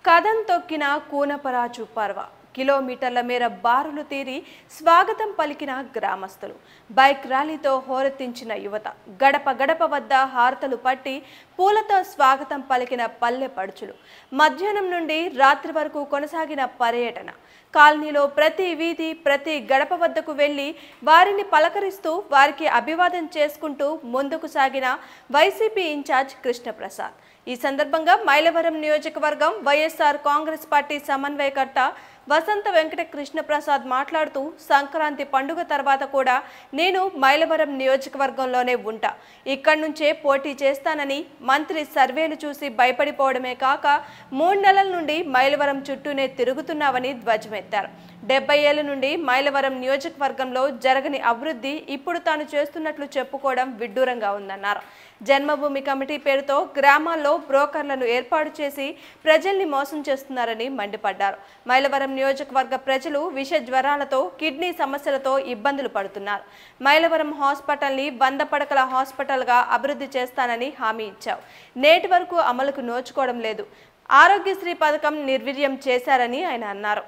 కథం తొక్కిన కూనపరాచు పర్వ కిలోమీటర్ల మేర బారులు తీరి స్వాగతం పలికిన గ్రామస్తులు బైక్ ర్యాలీతో హోరెత్తించిన యువత గడప గడప వద్ద హారతలు పట్టి పూలతో స్వాగతం పలికిన పల్లె పడుచులు మధ్యాహ్నం నుండి రాత్రి వరకు కొనసాగిన పర్యటన కాలనీలో ప్రతి వీధి ప్రతి గడప వద్దకు వెళ్లి వారిని పలకరిస్తూ వారికి అభివాదం చేసుకుంటూ ముందుకు సాగిన వైసీపీ ఇన్ఛార్జ్ కృష్ణప్రసాద్ ఈ సందర్భంగా మైలవరం నియోజకవర్గం వైఎస్ఆర్ కాంగ్రెస్ పార్టీ సమన్వయకర్త వసంత వెంకట కృష్ణప్రసాద్ మాట్లాడుతూ సంక్రాంతి పండుగ తర్వాత కూడా నేను మైలవరం నియోజకవర్గంలోనే ఉంటా ఇక్కడి నుంచే పోటీ చేస్తానని మంత్రి సర్వేలు చూసి భయపడిపోవడమే కాక మూడు నెలల నుండి మైలవరం చుట్టూనే తిరుగుతున్నావని ధ్వజమెత్తారు డెబ్బై ఏళ్ల నుండి మైలవరం నియోజకవర్గంలో జరగని అభివృద్ధి ఇప్పుడు తాను చేస్తున్నట్లు చెప్పుకోవడం విడ్డూరంగా ఉందన్నారు జన్మభూమి కమిటీ పేరుతో గ్రామాల్లో బ్రోకర్లను ఏర్పాటు చేసి ప్రజల్ని మోసం చేస్తున్నారని మండిపడ్డారు మైలవరం నియోజకవర్గ ప్రజలు విష జ్వరాలతో కిడ్నీ సమస్యలతో ఇబ్బందులు పడుతున్నారు మైలవరం హాస్పిటల్ని వంద పడకల హాస్పిటల్గా అభివృద్ధి చేస్తానని హామీ ఇచ్చావు నేటి వరకు అమలుకు నోచుకోవడం లేదు ఆరోగ్యశ్రీ పథకం నిర్వీర్యం చేశారని ఆయన అన్నారు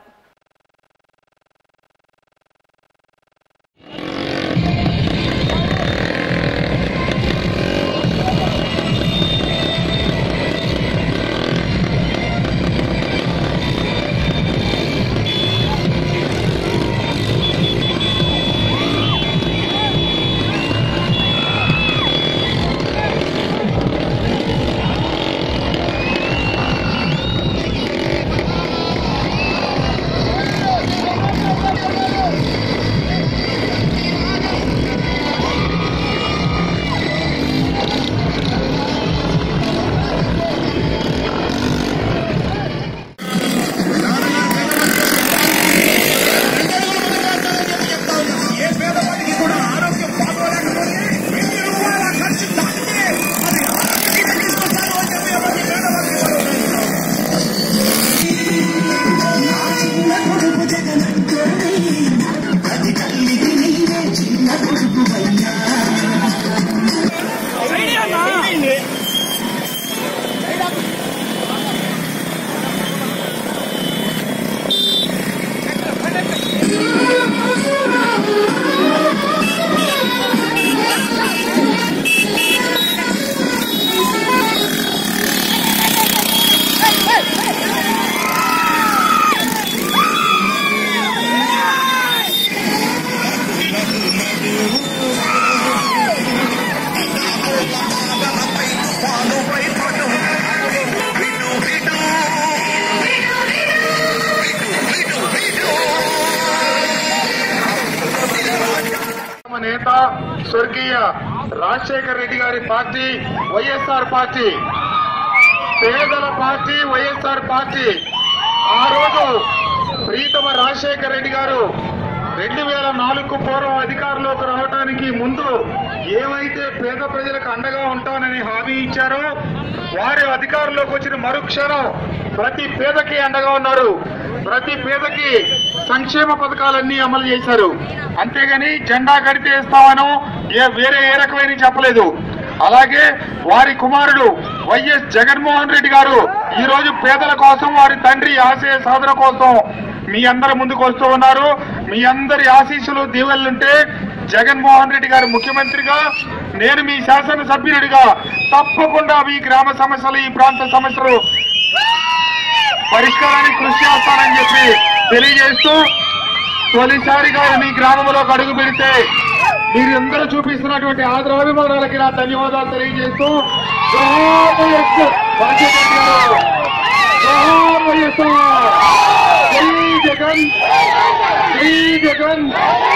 ఏ పేదవాడికి కూడా ఆరోగ్యం బాగోలేకపోతే వెయ్యి రూపాయల ఖర్చు దాటితే అది ఆరోగ్యం తీసుకొస్తాను అని చెప్పి ఎవరికి పేదవాడికి ఇవ్వడం మన నేత స్వర్గీయ రాజశేఖర్ రెడ్డి గారి పార్టీ వైఎస్ఆర్ పార్టీ పేదల పార్టీ వైఎస్ఆర్ పార్టీ ఆ రోజు ప్రీతమ రాజశేఖర్ రెడ్డి గారు రెండు వేల నాలుగు పూర్వం అధికారంలోకి రావడానికి ముందు ఏవైతే పేద ప్రజలకు అండగా ఉంటానని హామీ ఇచ్చారో వారి అధికారంలోకి వచ్చిన మరుక్షణం ప్రతి పేదకి అండగా ఉన్నారు ప్రతి పేదకి సంక్షేమ పథకాలన్నీ అమలు చేశారు అంతేగాని జెండా కడితే ఇస్తామనో ఏ వేరే ఏ రకమైన చెప్పలేదు అలాగే వారి కుమారుడు వైఎస్ జగన్మోహన్ రెడ్డి గారు ఈ రోజు పేదల కోసం వారి తండ్రి ఆశయ సాధన కోసం మీ అందరి ముందుకు వస్తూ ఉన్నారు మీ అందరి ఆశీస్సులు దీవెల్లుంటే జగన్మోహన్ రెడ్డి గారు ముఖ్యమంత్రిగా నేను మీ శాసనసభ్యుడిగా తప్పకుండా మీ గ్రామ సమస్యలు ఈ ప్రాంత సమస్యలు పరిష్కారానికి కృషి చేస్తానని చెప్పి తెలియజేస్తూ తొలిసారిగా మీ గ్రామంలోకి అడుగు పెడితే మీరు అందరూ చూపిస్తున్నటువంటి ఆదరాభిమానాలకి నా ధన్యవాదాలు తెలియజేస్తూ జోహార్ వైఎస్ఆర్ రాజశేఖర్ గారు. జోహార్ వైఎస్ఆర్. జై జగన్ జై జగన్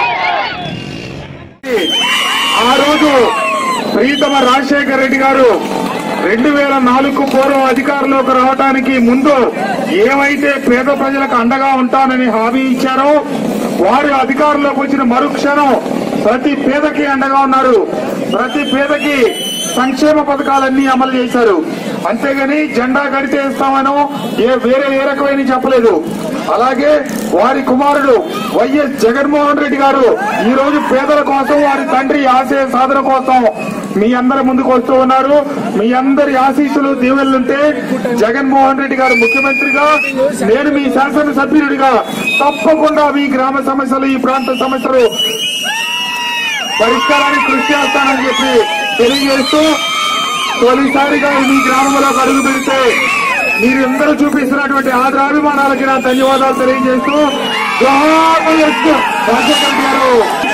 ఆ రోజు ప్రీతమ రాజశేఖర్ రెడ్డి గారు రెండు వేల నాలుగు పూర్వం అధికారంలోకి రావడానికి ముందు ఏమైతే పేద ప్రజలకు అండగా ఉంటానని హామీ ఇచ్చారో వారు అధికారంలోకి వచ్చిన మరుక్షణం ప్రతి పేదకి అండగా ఉన్నారు ప్రతి పేదకి సంక్షేమ పథకాలన్నీ అమలు చేశారు అంతేగాని జెండా కడితే ఇస్తామనో ఏ వేరే ఏ రకమైన చెప్పలేదు అలాగే వారి కుమారుడు వైఎస్ జగన్మోహన్ రెడ్డి గారు ఈ రోజు పేదల కోసం వారి తండ్రి ఆశయ సాధన కోసం మీ అందరి ముందుకు వస్తూ ఉన్నారు మీ అందరి ఆశీస్సులు దీవెనలుంటే జగన్మోహన్ రెడ్డి గారు ముఖ్యమంత్రిగా నేను మీ శాసనసభ్యుడిగా తప్పకుండా మీ గ్రామ సమస్యలు ఈ ప్రాంత సమస్యలు పరిష్కారానికి కృషి చేస్తానని చెప్పి తెలియజేస్తూ తొలిసారిగా మీ గ్రామంలో అడుగు పెడితే మీరందరూ చూపిస్తున్నటువంటి ఆదరాభిమానాలకి నా ధన్యవాదాలు తెలియజేస్తూ జోహార్ వైఎస్ రాజశేఖర్ గారు